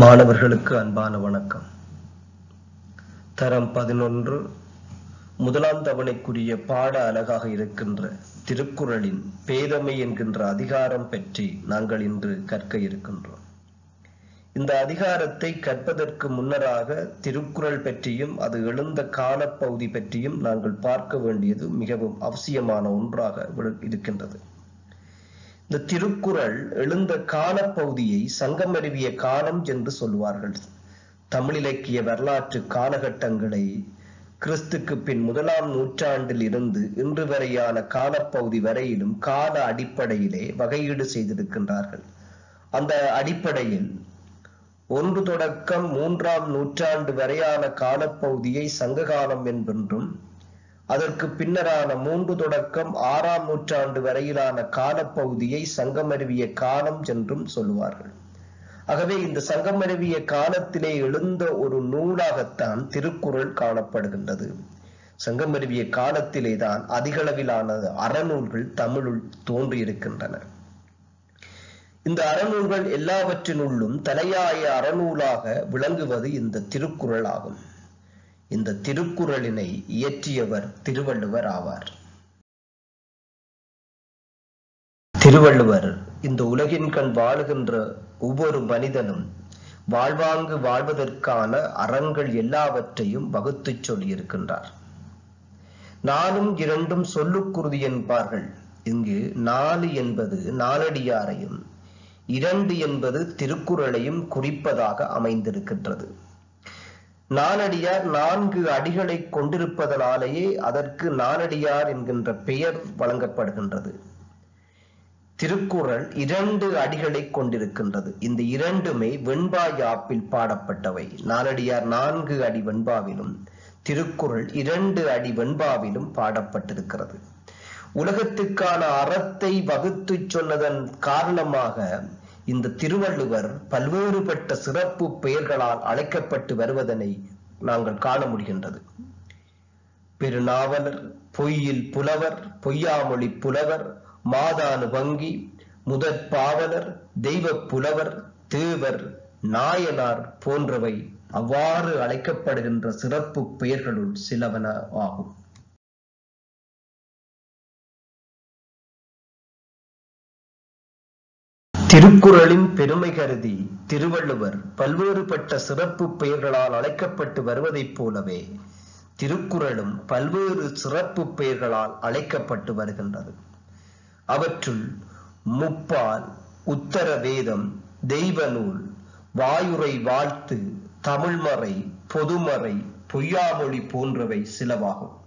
மாணவர்களுக்கு அன்பான வணக்கம் தரம் பதினொன்று முதலாம் தவணைக்குரிய பாட அழகாக இருக்கின்ற திருக்குறளின் பேதமை என்கின்ற அதிகாரம் பற்றி நாங்கள் இன்று கற்க இருக்கின்றோம் இந்த அதிகாரத்தை கற்பதற்கு முன்னராக திருக்குறள் பற்றியும் அது எழுந்த காலப்பகுதி பற்றியும் நாங்கள் பார்க்க வேண்டியது மிகவும் அவசியமான ஒன்றாக இருக்கின்றது இந்த திருக்குறள் எழுந்த காலப்பகுதியை சங்கமருவிய காலம் என்று சொல்வார்கள் தமிழ் இலக்கிய வரலாற்று காலகட்டங்களை கிறிஸ்துக்கு பின் முதலாம் நூற்றாண்டில் இருந்து இன்று வரையான காலப்பகுதி வரையிலும் கால அடிப்படையிலே வகையீடு செய்திருக்கின்றார்கள் அந்த அடிப்படையில் ஒன்று தொடக்கம் மூன்றாம் நூற்றாண்டு வரையான காலப்பகுதியை சங்ககாலம் என்பென்றும் அதற்கு பின்னரான மூன்று தொடக்கம் ஆறாம் நூற்றாண்டு வரையிலான காலப்பகுதியை சங்கமருவிய காலம் என்றும் சொல்லுவார்கள் ஆகவே இந்த சங்கமருவிய காலத்திலே எழுந்த ஒரு நூலாகத்தான் திருக்குறள் காணப்படுகின்றது சங்கமருவிய காலத்திலே தான் அதிகளவிலான அறநூல்கள் தமிழுள் தோன்றியிருக்கின்றன இந்த அறநூல்கள் எல்லாவற்றினுள்ளும் தலையாய அறநூலாக விளங்குவது இந்த திருக்குறள் ஆகும் இந்த திருக்குறளினை இயற்றியவர் திருவள்ளுவர் ஆவார் திருவள்ளுவர் இந்த உலகின் கண் வாழுகின்ற ஒவ்வொரு மனிதனும் வாழ்வாங்கு வாழ்வதற்கான அறங்கள் எல்லாவற்றையும் வகுத்து சொல்லியிருக்கின்றார் நாலும் இரண்டும் சொல்லுக்குருதி என்பார்கள் இங்கு நாலு என்பது நாலடியாரையும் இரண்டு என்பது திருக்குறளையும் குறிப்பதாக அமைந்திருக்கின்றது நாலடியார் நான்கு அடிகளை கொண்டிருப்பதனாலேயே அதற்கு நாலடியார் என்கின்ற பெயர் வழங்கப்படுகின்றது திருக்குறள் இரண்டு அடிகளை கொண்டிருக்கின்றது இந்த இரண்டுமே வெண்பா யாப்பில் பாடப்பட்டவை நாலடியார் நான்கு அடி வெண்பாவிலும் திருக்குறள் இரண்டு அடி வெண்பாவிலும் பாடப்பட்டிருக்கிறது உலகத்துக்கான அறத்தை வகுத்து சொன்னதன் காரணமாக இந்த திருவள்ளுவர் பல்வேறுபட்ட சிறப்பு பெயர்களால் அழைக்கப்பட்டு வருவதனை நாங்கள் காண முடிகின்றது பெருநாவலர் பொய்யில் புலவர் பொய்யாமொழி புலவர் மாதானு வங்கி முதற் பாவலர் தெய்வ புலவர் தேவர் நாயனார் போன்றவை அவ்வாறு அழைக்கப்படுகின்ற சிறப்பு பெயர்களுள் சிலவன ஆகும் திருக்குறளின் பெருமை கருதி திருவள்ளுவர் பல்வேறுபட்ட சிறப்பு பெயர்களால் அழைக்கப்பட்டு வருவதைப் போலவே திருக்குறளும் பல்வேறு சிறப்பு பெயர்களால் அழைக்கப்பட்டு வருகின்றது அவற்றுள் முப்பால் உத்தர வேதம் தெய்வ நூல் வாயுரை வாழ்த்து தமிழ்மறை பொதுமறை பொய்யாமொழி போன்றவை சிலவாகும்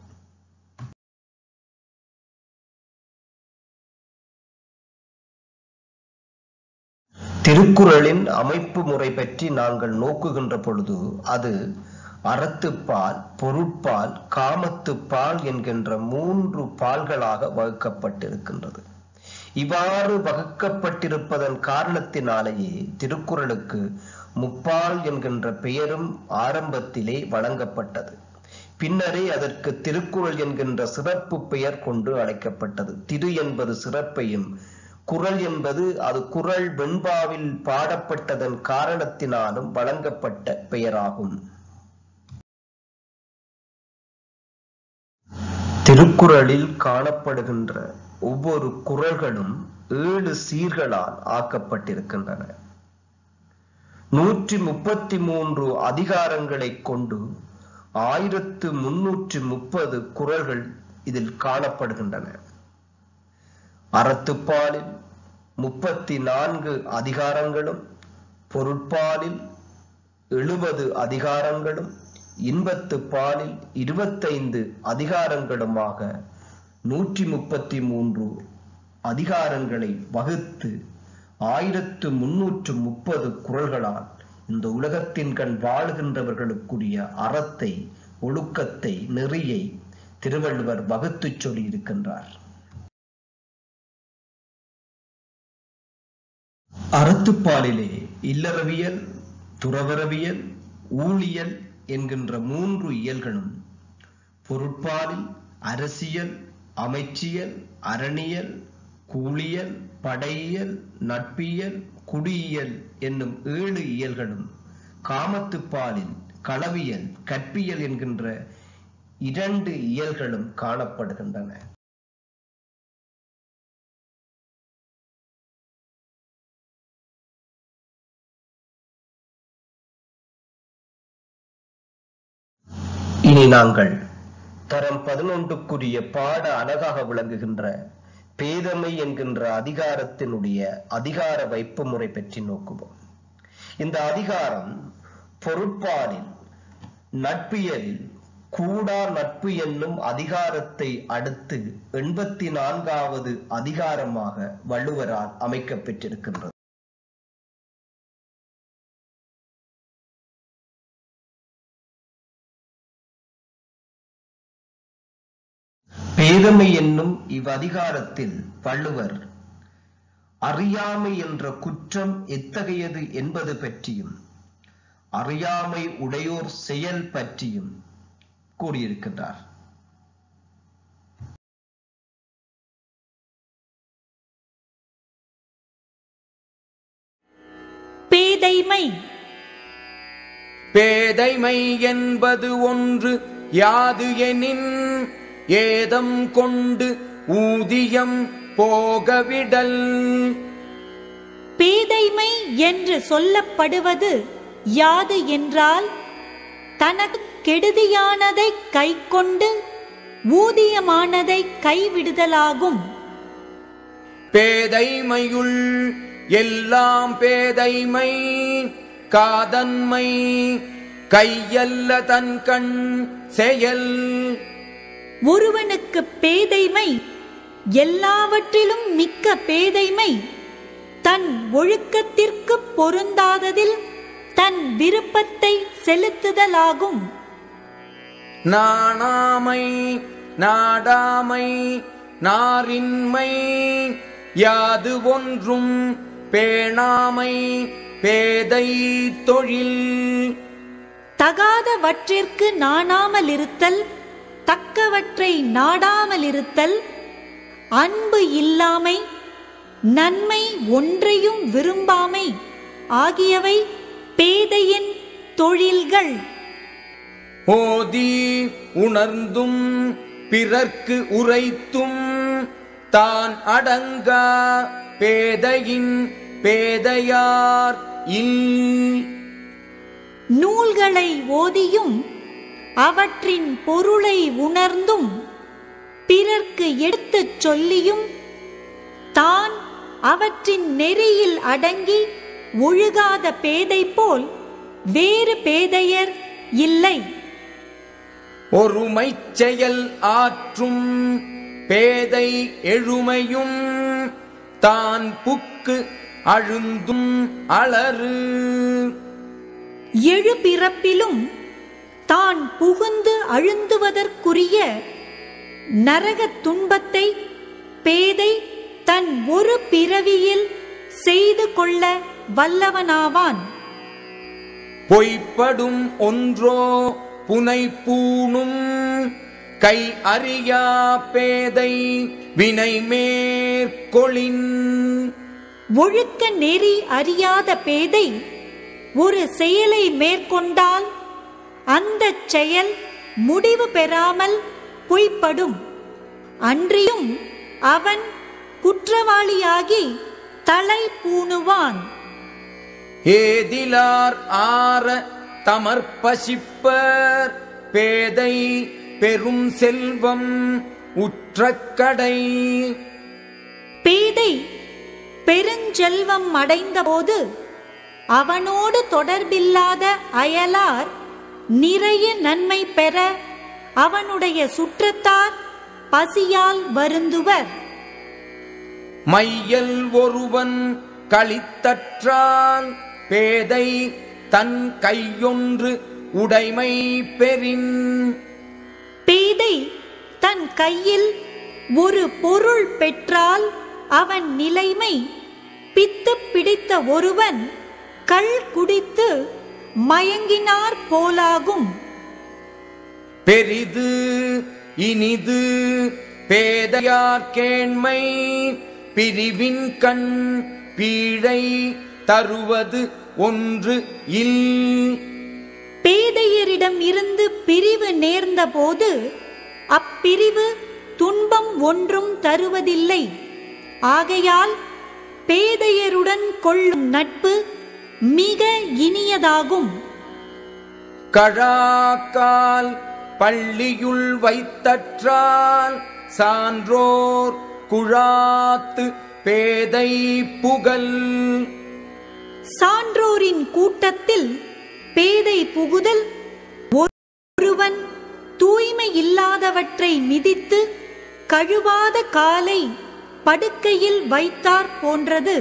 திருக்குறளின் அமைப்பு முறை பற்றி நாங்கள் நோக்குகின்ற பொழுது அது அறத்துப்பால் பொருட்பால் காமத்துப்பால் என்கின்ற மூன்று பால்களாக வகுக்கப்பட்டிருக்கின்றது இவ்வாறு வகுக்கப்பட்டிருப்பதன் காரணத்தினாலேயே திருக்குறளுக்கு முப்பால் என்கின்ற பெயரும் ஆரம்பத்திலே வழங்கப்பட்டது பின்னரே அதற்கு திருக்குறள் என்கின்ற சிறப்பு பெயர் கொண்டு அழைக்கப்பட்டது திரு என்பது சிறப்பையும் குரல் என்பது அது குரல் வெண்பாவில் பாடப்பட்டதன் காரணத்தினாலும் வழங்கப்பட்ட பெயராகும் திருக்குறளில் காணப்படுகின்ற ஒவ்வொரு குரல்களும் ஏழு சீர்களால் ஆக்கப்பட்டிருக்கின்றன நூற்றி முப்பத்தி மூன்று அதிகாரங்களை கொண்டு ஆயிரத்து முன்னூற்றி முப்பது குரல்கள் இதில் காணப்படுகின்றன அறத்துப்பாலில் முப்பத்தி நான்கு அதிகாரங்களும் பொருட்பாலில் எழுபது அதிகாரங்களும் இன்பத்து பாலில் இருபத்தைந்து அதிகாரங்களுமாக நூற்றி முப்பத்தி மூன்று அதிகாரங்களை வகுத்து ஆயிரத்து முன்னூற்று முப்பது குரல்களால் இந்த உலகத்தின் கண் வாழ்கின்றவர்களுக்குரிய அறத்தை ஒழுக்கத்தை நெறியை திருவள்ளுவர் வகுத்துச் சொல்லி இருக்கின்றார் அறத்துப்பாலிலே இல்லறவியல் துறவரவியல் ஊழியல் என்கின்ற மூன்று இயல்களும் பொருட்பாலில் அரசியல் அமைச்சியல் அரணியல் கூலியல் படையியல் நட்பியல் குடியியல் என்னும் ஏழு இயல்களும் காமத்துப்பாலில் களவியல் கற்பியல் என்கின்ற இரண்டு இயல்களும் காணப்படுகின்றன இனி நாங்கள் தரம் பதினொன்றுக்குரிய பாட அழகாக விளங்குகின்ற பேதமை என்கின்ற அதிகாரத்தினுடைய அதிகார வைப்பு முறை பற்றி நோக்குவோம் இந்த அதிகாரம் பொருட்பாலில் நட்பியலில் கூடா நட்பு என்னும் அதிகாரத்தை அடுத்து எண்பத்தி நான்காவது அதிகாரமாக வள்ளுவரால் அமைக்கப்பெற்றிருக்கின்றது பேதமை என்னும் இவ்வதிகாரத்தில் வள்ளுவர் அறியாமை என்ற குற்றம் எத்தகையது என்பது பற்றியும் அறியாமை உடையோர் செயல் பற்றியும் கூறியிருக்கின்றார் பேதைமை பேதைமை என்பது ஒன்று யாது எனின் ஏதம் கொண்டு ஊதியம் போகவிடல் பேதைமை என்று சொல்லப்படுவது யாது என்றால் தனக்கு கெடுதியானதை கைக்கொண்டு ஊதியமானதை கைவிடுதலாகும் பேதைமையுள் எல்லாம் பேதைமை காதன்மை கையல்ல தன் கண் செயல் ஒருவனுக்கு பேதைமை எல்லாவற்றிலும் மிக்க பேதைமை தன் ஒழுக்கத்திற்கு பொருந்தாததில் தன் விருப்பத்தை செலுத்துதலாகும் நாணாமை நாடாமை நாரின்மை யாது ஒன்றும் பேணாமை பேதை தொழில் தகாதவற்றிற்கு நாணாமலிருத்தல் தக்கவற்றை நாடாமலிருத்தல் அன்பு இல்லாமை நன்மை ஒன்றையும் விரும்பாமை ஆகியவை பேதையின் தொழில்கள் ஓதி உணர்ந்தும் பிறர்க்கு உரைத்தும் தான் அடங்கா பேதையின் பேதையார் இல் நூல்களை ஓதியும் அவற்றின் பொருளை உணர்ந்தும் பிறர்க்கு எடுத்துச் சொல்லியும் தான் அவற்றின் நெறியில் அடங்கி ஒழுகாத பேதை போல் வேறு பேதையர் இல்லை ஒருமைச் செயல் ஆற்றும் பேதை எழுமையும் தான் புக்கு அழுந்தும் அலறு எழு பிறப்பிலும் தான் புகுந்து அழுந்துவதற்குரிய நரகத் துன்பத்தை பேதை தன் ஒரு பிறவியில் செய்து கொள்ள வல்லவனாவான் பொய்ப்படும் ஒன்றோ புனை பூணும் கை அறியா பேதை வினை மேற்கொளின் ஒழுக்க நெறி அறியாத பேதை ஒரு செயலை மேற்கொண்டால் அந்தச் செயல் முடிவு பெறாமல் பொய்ப்படும் அன்றியும் அவன் குற்றவாளியாகி தலை பூணுவான் ஏதிலார் ஆற தமர்பசிப்பர் பேதை பெரும் செல்வம் உற்றக்கடை பேதை பெருஞ்செல்வம் அடைந்தபோது அவனோடு தொடர்பில்லாத அயலார் நிறைய நன்மை பெற அவனுடைய சுற்றத்தார் பசியால் வருந்துவர் மையல் ஒருவன் களித்தற்றால் பேதை தன் கையொன்று உடைமை பெறின் பேதை தன் கையில் ஒரு பொருள் பெற்றால் அவன் நிலைமை பித்து பிடித்த ஒருவன் கள் குடித்து மயங்கினார் போலாகும் பெரிது இனிது பேதையார் கேண்மை பிரிவின் கண் பீழை தருவது ஒன்று இல் பேதையரிடம் இருந்து பிரிவு நேர்ந்தபோது அப்பிரிவு துன்பம் ஒன்றும் தருவதில்லை ஆகையால் பேதையருடன் கொள்ளும் நட்பு மிக இனியதாகும் கழாக்கால் பள்ளியுள் வைத்தற்றால் சான்றோர் குழாத்து பேதை புகழ் சான்றோரின் கூட்டத்தில் பேதை புகுதல் ஒருவன் தூய்மை இல்லாதவற்றை மிதித்து கழுவாத காலை படுக்கையில் வைத்தார் போன்றது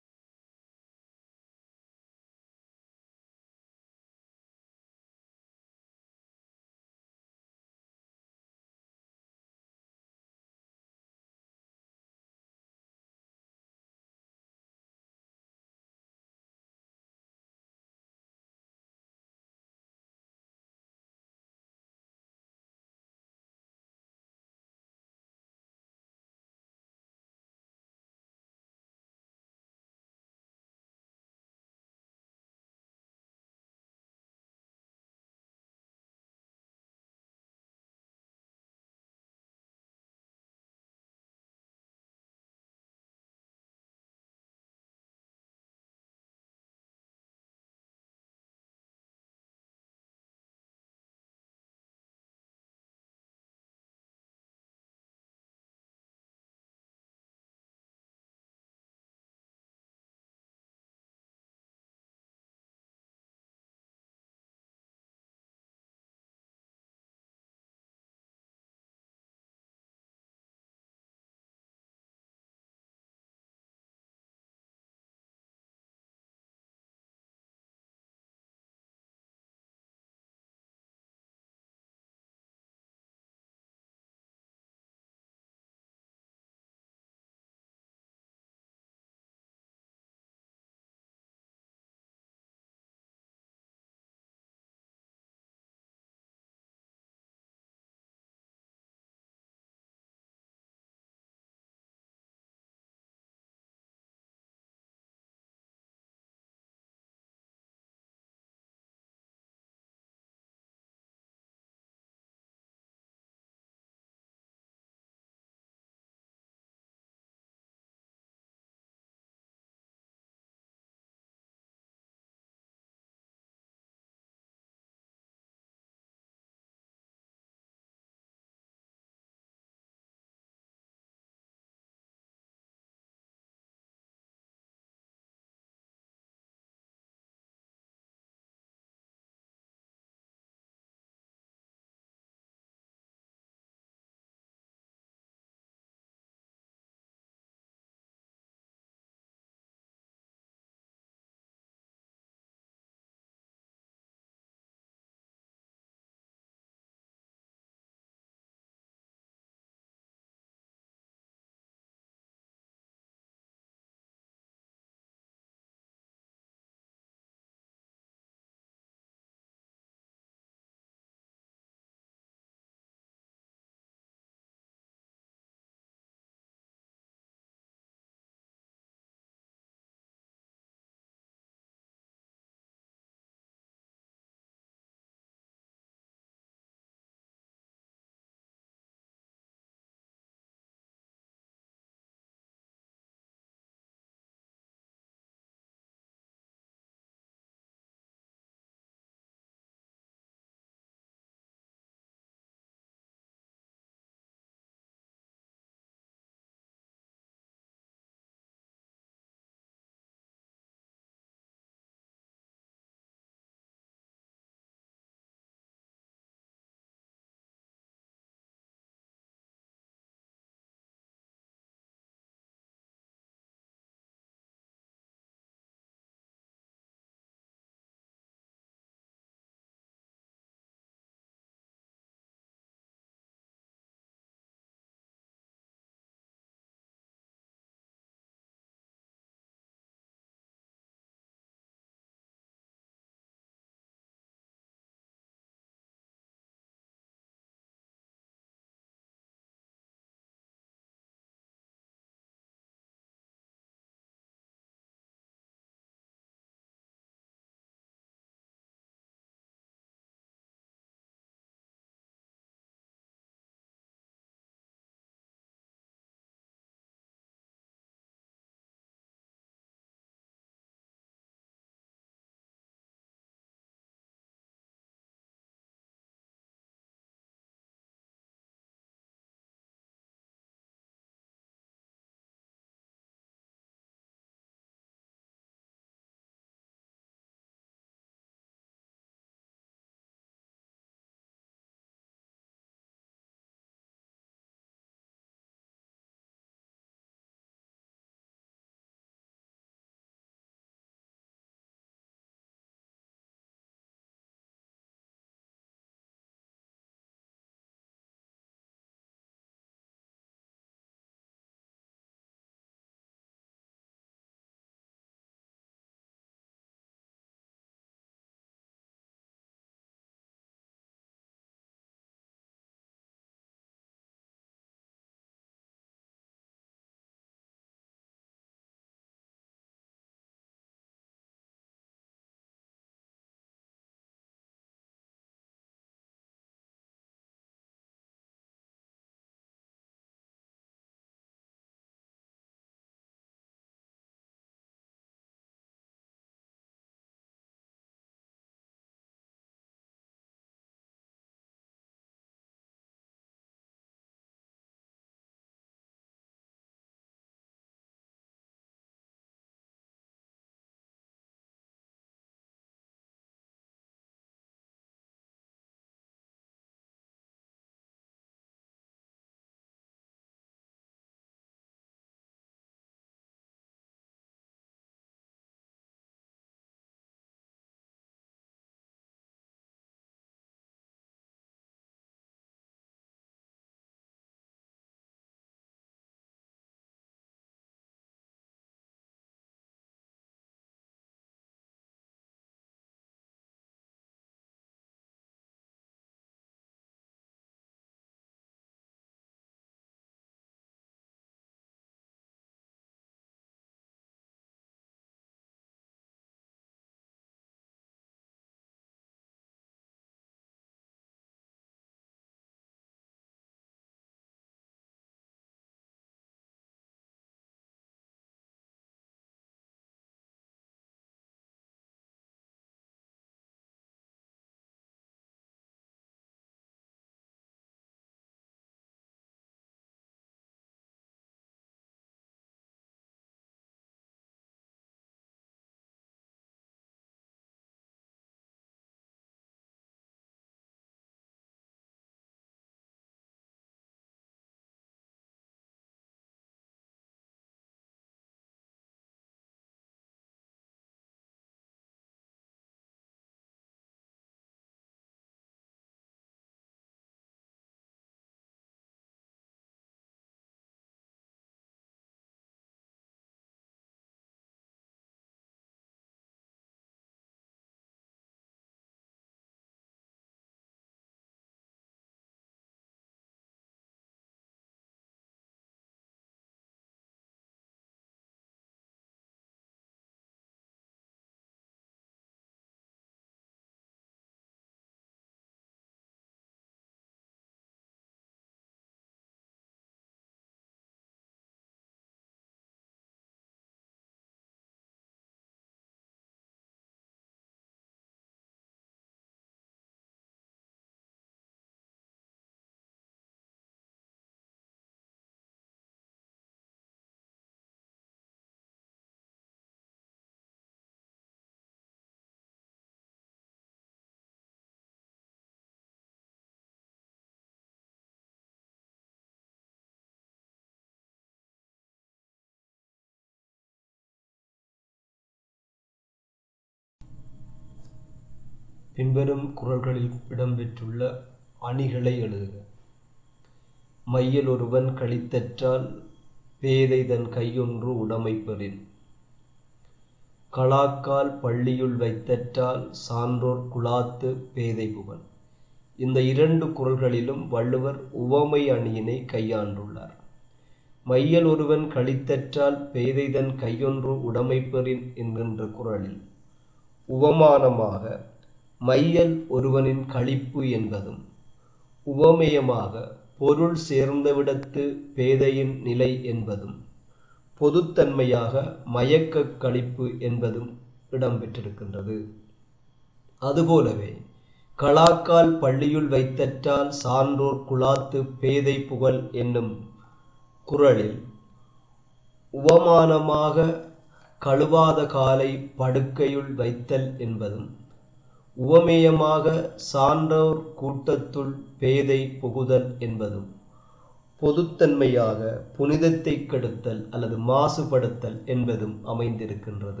பின்வரும் குறள்களில் இடம்பெற்றுள்ள அணிகளை எழுதுக மையல் ஒருவன் கழித்தற்றால் பேதை தன் கையொன்று உடைமை பெறின் களாக்கால் பள்ளியுள் வைத்தற்றால் சான்றோர் குழாத்து பேதை புகழ் இந்த இரண்டு குறள்களிலும் வள்ளுவர் உவமை அணியினை கையாண்டுள்ளார் மையல் ஒருவன் கழித்தற்றால் பேதை தன் கையொன்று உடைமை பெறின் என்கின்ற குறளில் உவமானமாக மையல் ஒருவனின் களிப்பு என்பதும் உவமேயமாக பொருள் சேர்ந்தவிடத்து பேதையின் நிலை என்பதும் பொதுத்தன்மையாக மயக்கக் களிப்பு என்பதும் இடம்பெற்றிருக்கின்றது அதுபோலவே களாக்கால் பள்ளியுள் வைத்தற்றால் சான்றோர் குழாத்து பேதை புகழ் என்னும் குறளில் உவமானமாக கழுவாத காலை படுக்கையுள் வைத்தல் என்பதும் உவமேயமாக சான்றோர் கூட்டத்துள் பேதை புகுதல் என்பதும் பொதுத்தன்மையாக புனிதத்தை கெடுத்தல் அல்லது மாசுபடுத்தல் என்பதும் அமைந்திருக்கின்றது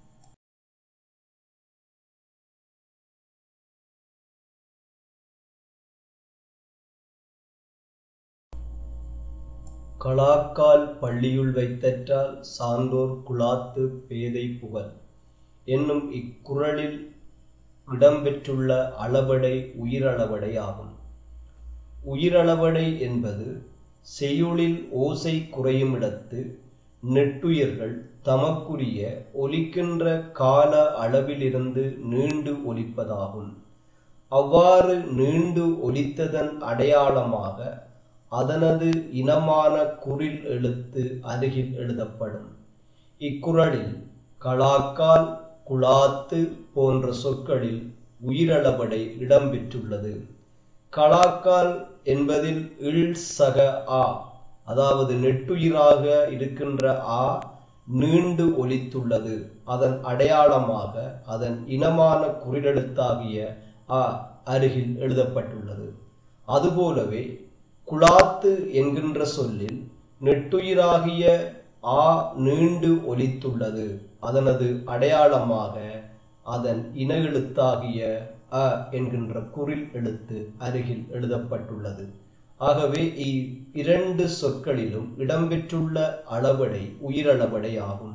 களாக்கால் பள்ளியுள் வைத்தற்றால் சான்றோர் குழாத்து பேதை புகழ் என்னும் இக்குறளில் இடம்பெற்றுள்ள அளவடை உயிரளவடை ஆகும் உயிரளவடை என்பது செய்யுளில் ஓசை குறையும் இடத்து நெட்டுயிர்கள் தமக்குரிய ஒலிக்கின்ற கால அளவிலிருந்து நீண்டு ஒலிப்பதாகும் அவ்வாறு நீண்டு ஒலித்ததன் அடையாளமாக அதனது இனமான குறில் எழுத்து அருகில் எழுதப்படும் இக்குறளில் களாக்கால் குழாத்து போன்ற சொற்களில் உயிரளபடை இடம்பெற்றுள்ளது களாக்கால் என்பதில் இல் சக ஆ அதாவது நெட்டுயிராக இருக்கின்ற ஆ நீண்டு ஒலித்துள்ளது அதன் அடையாளமாக அதன் இனமான குறிலெழுத்தாகிய ஆ அருகில் எழுதப்பட்டுள்ளது அதுபோலவே குழாத்து என்கின்ற சொல்லில் நெட்டுயிராகிய ஆ நீண்டு ஒலித்துள்ளது அதனது அடையாளமாக அதன் இன எழுத்தாகிய அ என்கின்ற குறில் எழுத்து அருகில் எழுதப்பட்டுள்ளது ஆகவே இரண்டு சொற்களிலும் இடம்பெற்றுள்ள அளவடை உயிரளவடை ஆகும்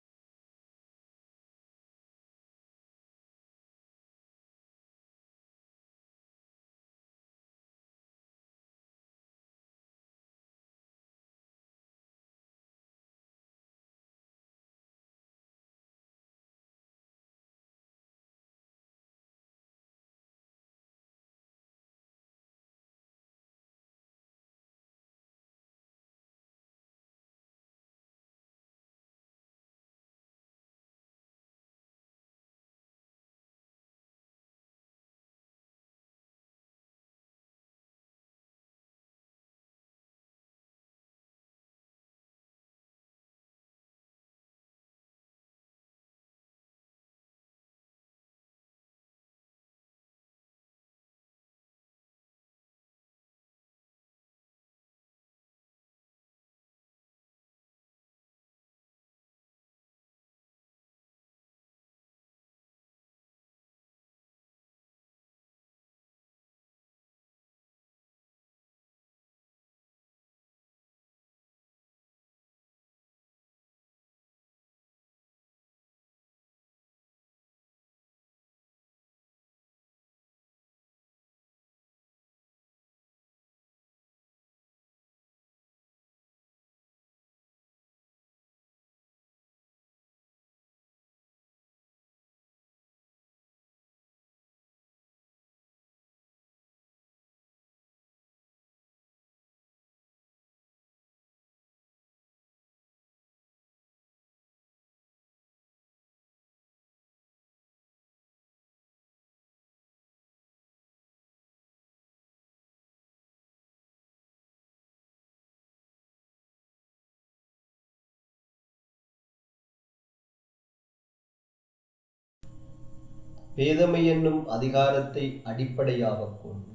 பேதமை என்னும் அதிகாரத்தை அடிப்படையாகக் கொண்டு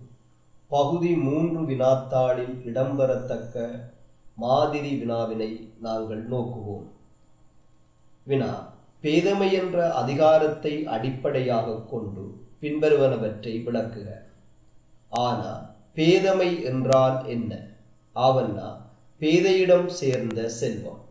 பகுதி மூன்று வினாத்தாளில் இடம்பெறத்தக்க மாதிரி வினாவினை நாங்கள் நோக்குவோம் வினா பேதமை என்ற அதிகாரத்தை அடிப்படையாகக் கொண்டு பின்வருவனவற்றை விளக்குக ஆனா பேதமை என்றால் என்ன ஆவன்னா பேதையிடம் சேர்ந்த செல்வம்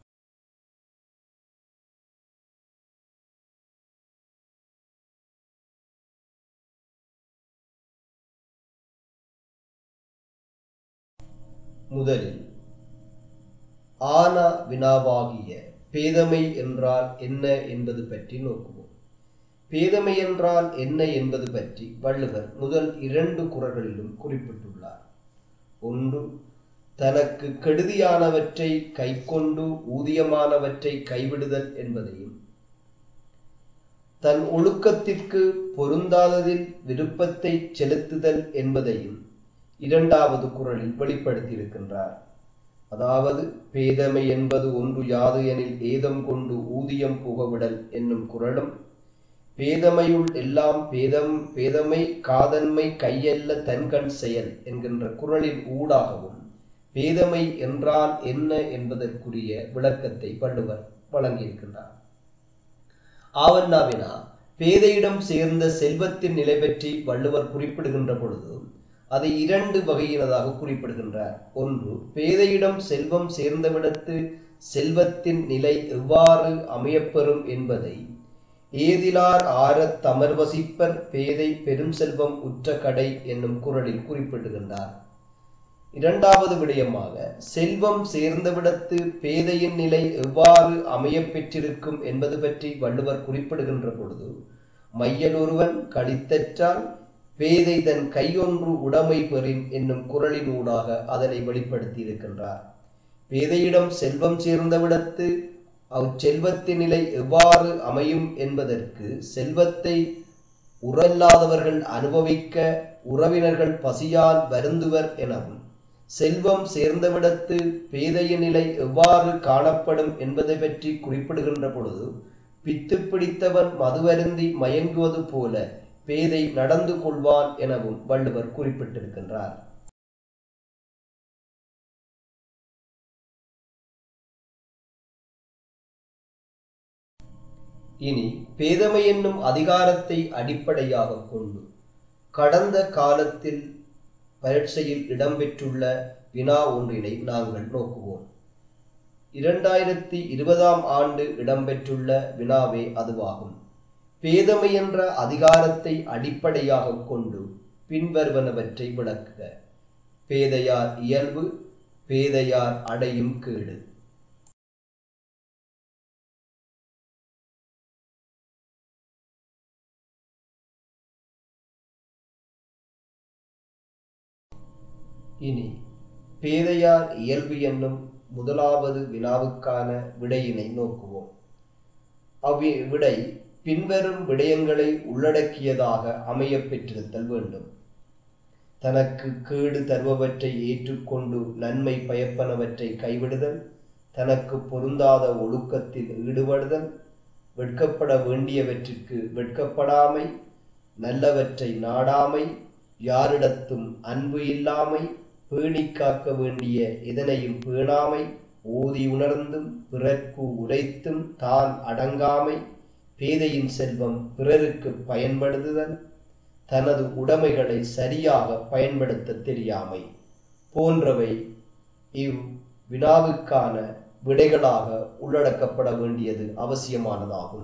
முதலில் ஆனா வினாவாகிய பேதமை என்றால் என்ன என்பது பற்றி நோக்குவோம் பேதமை என்றால் என்ன என்பது பற்றி வள்ளுவர் முதல் இரண்டு குறள்களிலும் குறிப்பிட்டுள்ளார் ஒன்று தனக்கு கெடுதியானவற்றை கைக்கொண்டு ஊதியமானவற்றை கைவிடுதல் என்பதையும் தன் ஒழுக்கத்திற்கு பொருந்தாததில் விருப்பத்தை செலுத்துதல் என்பதையும் இரண்டாவது குறளில் வெளிப்படுத்தியிருக்கின்றார் அதாவது பேதமை என்பது ஒன்று யாது எனில் ஏதம் கொண்டு ஊதியம் புகவிடல் என்னும் குறளும் பேதமையுள் எல்லாம் பேதம் பேதமை காதன்மை கையல்ல தன்கண் செயல் என்கின்ற குறளின் ஊடாகவும் பேதமை என்றால் என்ன என்பதற்குரிய விளக்கத்தை வள்ளுவர் வழங்கியிருக்கின்றார் ஆவண்ணாவினா பேதையிடம் சேர்ந்த செல்வத்தின் நிலை பற்றி வள்ளுவர் குறிப்பிடுகின்ற பொழுது அதை இரண்டு வகையினதாக குறிப்பிடுகின்றார் ஒன்று பேதையிடம் செல்வம் சேர்ந்தவிடத்து செல்வத்தின் நிலை எவ்வாறு அமையப்பெறும் என்பதை ஏதிலார் ஆரத் தமர்வசிப்பர் பேதை பெரும் செல்வம் உற்ற கடை என்னும் குரலில் குறிப்பிடுகின்றார் இரண்டாவது விடயமாக செல்வம் சேர்ந்தவிடத்து பேதையின் நிலை எவ்வாறு அமையப் பெற்றிருக்கும் என்பது பற்றி வள்ளுவர் குறிப்பிடுகின்ற பொழுது மையல் ஒருவன் கழித்தற்றால் பேதை தன் கையொன்று உடைமை பெறின் என்னும் குரலின் ஊடாக அதனை வெளிப்படுத்தி இருக்கின்றார் பேதையிடம் செல்வம் சேர்ந்தவிடத்து அவ்வெல்வத்தின் நிலை எவ்வாறு அமையும் என்பதற்கு செல்வத்தை உறல்லாதவர்கள் அனுபவிக்க உறவினர்கள் பசியால் வருந்துவர் எனவும் செல்வம் சேர்ந்தவிடத்து பேதையின் நிலை எவ்வாறு காணப்படும் என்பதை பற்றி குறிப்பிடுகின்ற பொழுது பித்து பிடித்தவன் மதுவருந்தி மயங்குவது போல பேதை நடந்து கொள்வான் எனவும் வள்ளுவர் குறிப்பிட்டிருக்கின்றார் இனி பேதமை என்னும் அதிகாரத்தை அடிப்படையாக கொண்டு கடந்த காலத்தில் பரீட்சையில் இடம்பெற்றுள்ள வினா ஒன்றினை நாங்கள் நோக்குவோம் இரண்டாயிரத்தி இருபதாம் ஆண்டு இடம்பெற்றுள்ள வினாவே அதுவாகும் பேதமை என்ற அதிகாரத்தை அடிப்படையாக கொண்டு பின்வருவனவற்றை விளக்குக பேதையார் இயல்பு பேதையார் அடையும் கேடு இனி பேதையார் இயல்பு என்னும் முதலாவது வினாவுக்கான விடையினை நோக்குவோம் அவ்வி விடை பின்வரும் விடயங்களை உள்ளடக்கியதாக அமையப் பெற்றிருத்தல் வேண்டும் தனக்கு கேடு தருபவற்றை ஏற்றுக்கொண்டு நன்மை பயப்பனவற்றை கைவிடுதல் தனக்கு பொருந்தாத ஒழுக்கத்தில் ஈடுபடுதல் வெட்கப்பட வேண்டியவற்றிற்கு வெட்கப்படாமை நல்லவற்றை நாடாமை யாரிடத்தும் அன்பு இல்லாமை பேணி காக்க வேண்டிய எதனையும் பேணாமை ஓதி உணர்ந்தும் பிறர்க்கு உரைத்தும் தான் அடங்காமை பேதையின் செல்வம் பிறருக்கு பயன்படுத்துதல் தனது உடைமைகளை சரியாக பயன்படுத்த தெரியாமை போன்றவை இவ் வினாவுக்கான விடைகளாக உள்ளடக்கப்பட வேண்டியது அவசியமானதாகும்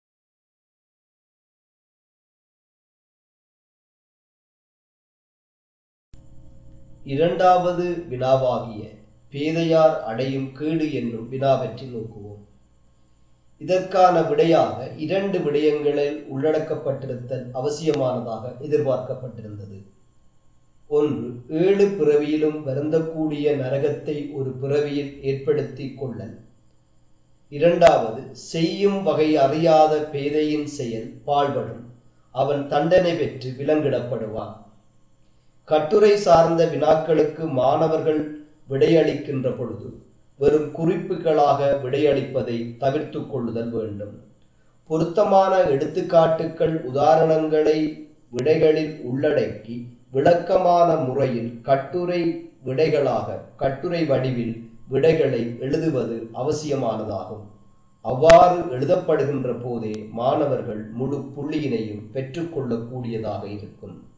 இரண்டாவது வினாவாகிய பேதையார் அடையும் கேடு என்னும் வினாவற்றி நோக்குவோம் இதற்கான விடையாக இரண்டு விடயங்களில் உள்ளடக்கப்பட்டிருத்தல் அவசியமானதாக எதிர்பார்க்கப்பட்டிருந்தது ஒன்று ஏழு பிறவியிலும் வருந்தக்கூடிய நரகத்தை ஒரு பிறவியில் ஏற்படுத்தி கொள்ளல் இரண்டாவது செய்யும் வகை அறியாத பேதையின் செயல் பாழ்படும் அவன் தண்டனை பெற்று விலங்கிடப்படுவான் கட்டுரை சார்ந்த வினாக்களுக்கு மாணவர்கள் விடையளிக்கின்ற பொழுது வெறும் குறிப்புகளாக விடையளிப்பதை தவிர்த்து கொள்ளுதல் வேண்டும் பொருத்தமான எடுத்துக்காட்டுக்கள் உதாரணங்களை விடைகளில் உள்ளடக்கி விளக்கமான முறையில் கட்டுரை விடைகளாக கட்டுரை வடிவில் விடைகளை எழுதுவது அவசியமானதாகும் அவ்வாறு எழுதப்படுகின்ற போதே மாணவர்கள் முழு புள்ளியினையும் பெற்றுக்கொள்ளக்கூடியதாக இருக்கும்